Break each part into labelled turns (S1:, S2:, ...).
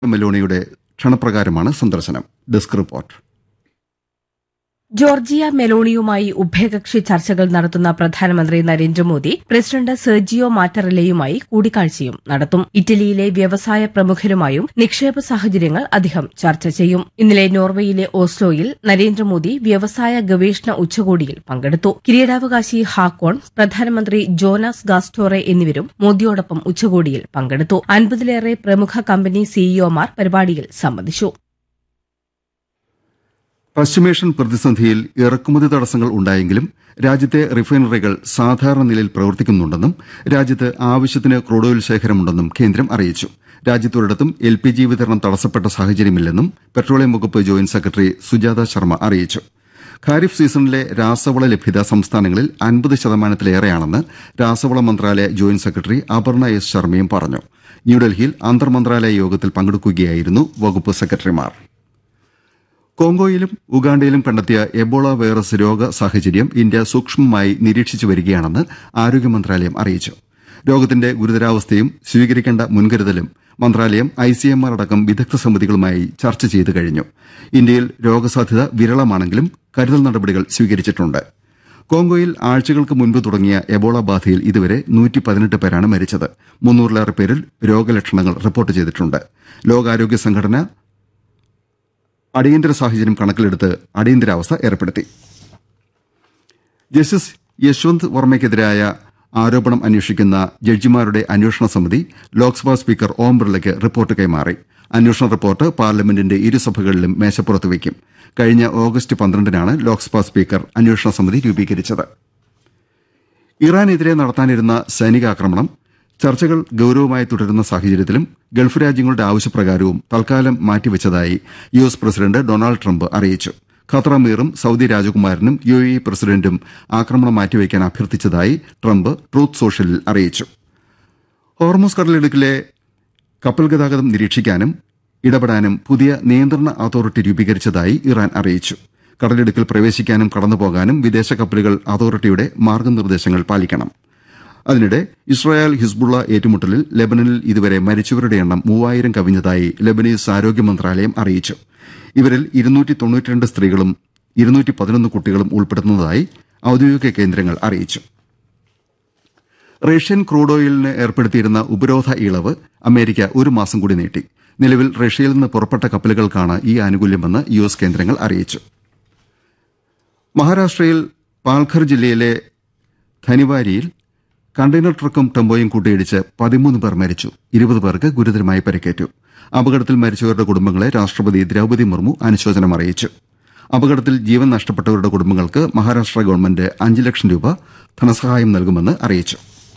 S1: മെലോണിയുടെ ക്ഷണപ്രകാരമാണ് സന്ദർശനം desk report
S2: Georgia മെലോണിയുമായി ഉഭയകക്ഷി ചർച്ചകൾ നടത്തുന്ന പ്രധാനമന്ത്രി നരേന്ദ്രമോദി പ്രസിഡന്റ് സെർജിയോ മാറ്ററലയുമായി കൂടിക്കാഴ്ചയും നടത്തും ഇറ്റലിയിലെ വ്യവസായ പ്രമുഖരുമായും നിക്ഷേപ സാഹചര്യങ്ങൾ അദ്ദേഹം ചർച്ച ചെയ്യും ഇന്നലെ നോർവേയിലെ ഓസ്ലോയിൽ നരേന്ദ്രമോദി വ്യവസായ ഗവേഷണ ഉച്ചകോടിയിൽ പങ്കെടുത്തു കിരീടാവകാശി ഹാക്കോൺ പ്രധാനമന്ത്രി ജോനാസ് ഗാസ്റ്റോറെ എന്നിവരും മോദിയോടൊപ്പം ഉച്ചകോടിയിൽ പങ്കെടുത്തു അൻപതിലേറെ പ്രമുഖ കമ്പനി സിഇഒമാർ പരിപാടിയിൽ സംബന്ധിച്ചു
S1: പശ്ചിമേഷ്യൻ പ്രതിസന്ധിയിൽ ഇറക്കുമതി തടസ്സങ്ങൾ ഉണ്ടായെങ്കിലും രാജ്യത്തെ റിഫൈനറികൾ സാധാരണ നിലയിൽ പ്രവർത്തിക്കുന്നുണ്ടെന്നും രാജ്യത്ത് ആവശ്യത്തിന് ക്രൂഡ് ഓയിൽ ശേഖരമുണ്ടെന്നും കേന്ദ്രം അറിയിച്ചു രാജ്യത്തൊരിടത്തും എൽ പി ജി വിതരണം തടസ്സപ്പെട്ട സാഹചര്യമില്ലെന്നും പെട്രോളിയം വകുപ്പ് ജോയിന്റ് സെക്രട്ടറി സുജാത ശർമ്മ അറിയിച്ചു ഖാരിഫ് സീസണിലെ രാസവള ലഭ്യത സംസ്ഥാനങ്ങളിൽ അൻപത് ശതമാനത്തിലേറെയാണെന്ന് രാസവള മന്ത്രാലയ ജോയിന്റ് സെക്രട്ടറി അപർണ എസ് ശർമ്മയും പറഞ്ഞു ന്യൂഡൽഹിയിൽ അന്തർമന്ത്രാലയ യോഗത്തിൽ പങ്കെടുക്കുകയായിരുന്നു വകുപ്പ് സെക്രട്ടറിമാർ കോങ്കോയിലും ഉഗാണ്ടയിലും കണ്ടെത്തിയ എബോള വൈറസ് രോഗ സാഹചര്യം ഇന്ത്യ സൂക്ഷ്മമായി നിരീക്ഷിച്ചു വരികയാണെന്ന് ആരോഗ്യ മന്ത്രാലയം അറിയിച്ചു രോഗത്തിന്റെ ഗുരുതരാവസ്ഥയും സ്വീകരിക്കേണ്ട മുൻകരുതലും മന്ത്രാലയം ഐസിഎംആർ അടക്കം വിദഗ്ധ സമിതികളുമായി ചർച്ച ചെയ്തു കഴിഞ്ഞു ഇന്ത്യയിൽ രോഗസാധ്യത വിരളമാണെങ്കിലും കരുതൽ നടപടികൾ സ്വീകരിച്ചിട്ടുണ്ട് കോങ്കോയിൽ ആഴ്ചകൾക്ക് മുൻപ് തുടങ്ങിയ എബോള ബാധയിൽ ഇതുവരെ പേരാണ് മരിച്ചത് മുന്നൂറിലേറെ പേരിൽ രോഗലക്ഷണങ്ങൾ റിപ്പോർട്ട് ചെയ്തിട്ടുണ്ട് ലോകാരോഗ്യ സംഘടന അടിയന്തര സാഹചര്യം കണക്കിലെടുത്ത് അടിയന്തരാവസ്ഥ ഏർപ്പെടുത്തി ജസ്റ്റിസ് യശ്വന്ത് വർമ്മയ്ക്കെതിരായ ആരോപണം അന്വേഷിക്കുന്ന ജഡ്ജിമാരുടെ അന്വേഷണ സമിതി ലോക്സഭാ സ്പീക്കർ ഓം ബിർളയ്ക്ക് റിപ്പോർട്ട് കൈമാറി അന്വേഷണ റിപ്പോർട്ട് പാർലമെന്റിന്റെ ഇരുസഭകളിലും മേശപ്പുറത്ത് വയ്ക്കും കഴിഞ്ഞ ഓഗസ്റ്റ് പന്ത്രണ്ടിനാണ് ലോക്സഭാ സ്പീക്കർ അന്വേഷണ സമിതി രൂപീകരിച്ചത് ഇറാനെതിരെ നടത്താനിരുന്ന സൈനികാക്രമണം ചർച്ചകൾ ഗൌരവമായി തുടരുന്ന സാഹചര്യത്തിലും ഗൾഫ് രാജ്യങ്ങളുടെ ആവശ്യപ്രകാരവും തൽക്കാലം മാറ്റിവെച്ചതായി U S president Donald Trump അറിയിച്ചു ഖത്തർ അമീറും സൌദി രാജകുമാരനും യു എ ഇ പ്രസിഡന്റും ആക്രമണം മാറ്റിവെക്കാൻ അഭ്യർത്ഥിച്ചതായി ട്രംപ് ട്രൂത്ത് സോഷ്യലിൽ അറിയിച്ചു ഹോർമോസ് കടലിടുക്കിലെ കപ്പൽ ഗതാഗതം നിരീക്ഷിക്കാനും ഇടപെടാനും പുതിയ നിയന്ത്രണ അതോറിറ്റി രൂപീകരിച്ചതായി ഇറാൻ അറിയിച്ചു കടലിടുക്കിൽ പ്രവേശിക്കാനും കടന്നുപോകാനും വിദേശ കപ്പലുകൾ അതോറിറ്റിയുടെ മാർഗനിർദ്ദേശങ്ങൾ പാലിക്കണം അതിനിടെ ഇസ്രായേൽ ഹിസ്ബുള്ള ഏറ്റുമുട്ടലിൽ ലബനനിൽ ഇതുവരെ മരിച്ചവരുടെ എണ്ണം മൂവായിരം കവിഞ്ഞതായി ലബനീസ് ആരോഗ്യ മന്ത്രാലയം അറിയിച്ചു ഇവരിൽ ഇരുന്നൂറ്റി തൊണ്ണൂറ്റിരണ്ട് സ്ത്രീകളും ഇരുന്നൂറ്റി പതിനൊന്ന് കുട്ടികളും ഉൾപ്പെടുന്നതായി ഔദ്യോഗിക കേന്ദ്രങ്ങൾ അറിയിച്ചു റഷ്യൻ ക്രൂഡ് ഓയിലിന് ഏർപ്പെടുത്തിയിരുന്ന ഉപരോധ ഇളവ് അമേരിക്ക ഒരു മാസം കൂടി നീട്ടി നിലവിൽ റഷ്യയിൽ നിന്ന് പുറപ്പെട്ട കപ്പലുകൾക്കാണ് ഈ ആനുകൂല്യമെന്ന് യു എസ് കേന്ദ്രങ്ങൾ അറിയിച്ചു മഹാരാഷ്ട്രയിൽ പാൽഘർ ജില്ലയിലെ ധനിവാരിയിൽ കണ്ടെയ്നർ ട്രക്കും ടെമ്പോയും കൂട്ടിയിടിച്ച് പതിമൂന്ന് പേർ മരിച്ചു ഇരുപത് പേർക്ക് ഗുരുതരമായി പരിക്കേറ്റു അപകടത്തിൽ മരിച്ചവരുടെ കുടുംബങ്ങളെ രാഷ്ട്രപതി ദ്രൌപതി മുർമു അനുശോചനം അറിയിച്ചു അപകടത്തിൽ ജീവൻ നഷ്ടപ്പെട്ടവരുടെ കുടുംബങ്ങൾക്ക് മഹാരാഷ്ട്ര ഗവൺമെന്റ് അഞ്ച് ലക്ഷം രൂപ ധനസഹായം നൽകുമെന്ന് അറിയിച്ചു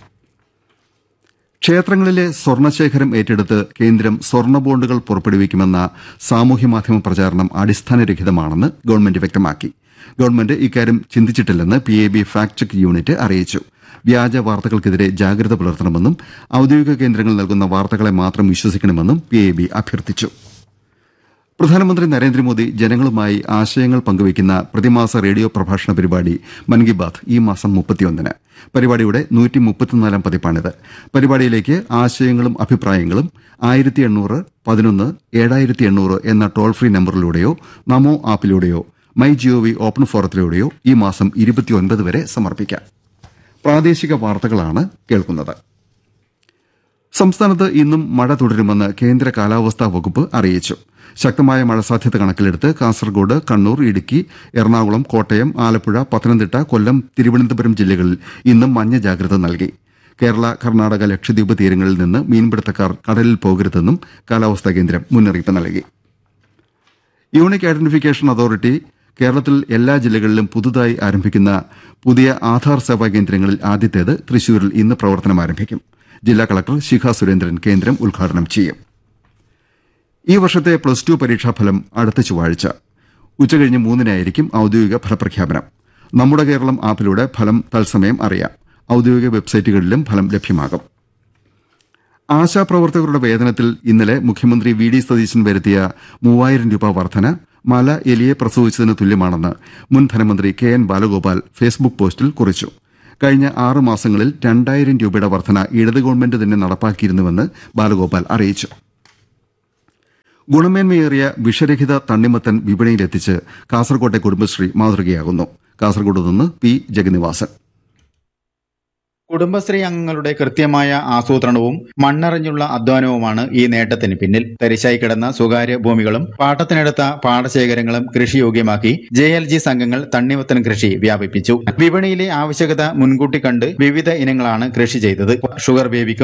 S1: ക്ഷേത്രങ്ങളിലെ സ്വർണശേഖരം ഏറ്റെടുത്ത് കേന്ദ്രം സ്വർണ്ണ ബോണ്ടുകൾ പുറപ്പെടുവിക്കുമെന്ന സാമൂഹ്യമാധ്യമ പ്രചാരണം അടിസ്ഥാനരഹിതമാണെന്ന് ഗവൺമെന്റ് വ്യക്തമാക്കി ഗവൺമെന്റ് ഇക്കാര്യം ചിന്തിച്ചിട്ടില്ലെന്ന് P A B fact check unit അറിയിച്ചു വ്യാജ വാർത്തകൾക്കെതിരെ ജാഗ്രത പുലർത്തണമെന്നും ഔദ്യോഗിക കേന്ദ്രങ്ങൾ നൽകുന്ന വാർത്തകളെ മാത്രം വിശ്വസിക്കണമെന്നും പി എ ബി അഭ്യർത്ഥിച്ചു പ്രധാനമന്ത്രി നരേന്ദ്രമോദി ജനങ്ങളുമായി ആശയങ്ങൾ പങ്കുവയ്ക്കുന്ന പ്രതിമാസ റേഡിയോ പ്രഭാഷണ പരിപാടി മൻ കി ബാത് ഈ മാസം മുപ്പത്തിയൊന്നിന് പരിപാടിയുടെ നൂറ്റി മുപ്പത്തിനാലാം പതിപ്പാണിത് പരിപാടിയിലേക്ക് ആശയങ്ങളും അഭിപ്രായങ്ങളും ആയിരത്തി എണ്ണൂറ് പതിനൊന്ന് ഏഴായിരത്തി എണ്ണൂറ് എന്ന ടോൾ ഫ്രീ നമ്പറിലൂടെയോ നമോ ആപ്പിലൂടെയോ മൈ ജിഒവി ഓപ്പൺ ഫോറത്തിലൂടെയോ ഈ മാസം ഇരുപത്തിയൊൻപത് വരെ സമർപ്പിക്കാം പ്രാദേശിക വാർത്തകളാണ് കേൾക്കുന്നത് സംസ്ഥാനത്ത് ഇന്നും മഴ തുടരുമെന്ന് കേന്ദ്ര കാലാവസ്ഥാ വകുപ്പ് അറിയിച്ചു ശക്തമായ മഴ സാധ്യത കണക്കിലെടുത്ത് കാസർഗോഡ് കണ്ണൂർ ഇടുക്കി എറണാകുളം കോട്ടയം ആലപ്പുഴ പത്തനംതിട്ട കൊല്ലം തിരുവനന്തപുരം ജില്ലകളിൽ ഇന്നും മഞ്ഞ ജാഗ്രത നൽകി കേരള കർണാടക ലക്ഷദ്വീപ് തീരങ്ങളിൽ നിന്ന് മീൻപിടുത്തക്കാർ കടലിൽ പോകരുതെന്നും കാലാവസ്ഥാ കേന്ദ്രം മുന്നറിയിപ്പ് നൽകി യൂണിക് ഐഡന്റിഫിക്കേഷൻ അതോറിറ്റി കേരളത്തിൽ എല്ലാ ജില്ലകളിലും പുതുതായി ആരംഭിക്കുന്ന പുതിയ ആധാർ സേവാ കേന്ദ്രങ്ങളിൽ ആദ്യത്തേത് തൃശൂരിൽ ഇന്ന് പ്രവർത്തനം ആരംഭിക്കും ജില്ലാ കളക്ടർ ശിഖ സുരേന്ദ്രൻ കേന്ദ്രം ഉദ്ഘാടനം ചെയ്യും ഈ വർഷത്തെ പ്ലസ് ടു പരീക്ഷാഫലം അടുത്ത ചൊവ്വാഴ്ച ഉച്ചകഴിഞ്ഞ് മൂന്നിനായിരിക്കും ഔദ്യോഗിക ഫലപ്രഖ്യാപനം നമ്മുടെ കേരളം ആപ്പിലൂടെ ഫലം തത്സമയം അറിയാം ഔദ്യോഗിക വെബ്സൈറ്റുകളിലും ഫലം ലഭ്യമാകും ആശാപ്രവർത്തകരുടെ വേതനത്തിൽ ഇന്നലെ മുഖ്യമന്ത്രി വി ഡി സതീശൻ വരുത്തിയ മൂവായിരം രൂപ വർധന മല എലിയെ പ്രസവിച്ചതിന് തുല്യമാണെന്ന് മുൻ ധനമന്ത്രി കെ എൻ ബാലഗോപാൽ ഫേസ്ബുക്ക് പോസ്റ്റിൽ കുറിച്ചു കഴിഞ്ഞ ആറ് മാസങ്ങളിൽ രണ്ടായിരം രൂപയുടെ വർധന ഇടത് ഗവൺമെന്റ് തന്നെ നടപ്പാക്കിയിരുന്നുവെന്ന് ബാലഗോപാൽ അറിയിച്ചു ഗുണമേന്മയേറിയ വിഷരഹിത തണ്ണിമത്തൻ വിപണിയിലെത്തിച്ച് കാസർകോട്ടെ കുടുംബശ്രീ മാതൃകയാകുന്നു കാസർകോട് നിന്ന് പി ജഗന്നിവാസൻ
S3: കുടുംബശ്രീ അംഗങ്ങളുടെ കൃത്യമായ ആസൂത്രണവും മണ്ണറിഞ്ഞുള്ള അധ്വാനവുമാണ് ഈ നേട്ടത്തിന് പിന്നിൽ തരിശായി കിടന്ന സ്വകാര്യ ഭൂമികളും പാട്ടത്തിനെടുത്ത പാടശേഖരങ്ങളും കൃഷിയോഗ്യമാക്കി ജെ എൽ ജി സംഘങ്ങൾ തണ്ണിമത്തൻ കൃഷി വ്യാപിപ്പിച്ചു വിപണിയിലെ ആവശ്യകത മുൻകൂട്ടി കണ്ട് വിവിധ ഇനങ്ങളാണ് കൃഷി ചെയ്തത് ഷുഗർ ബേബിക്കും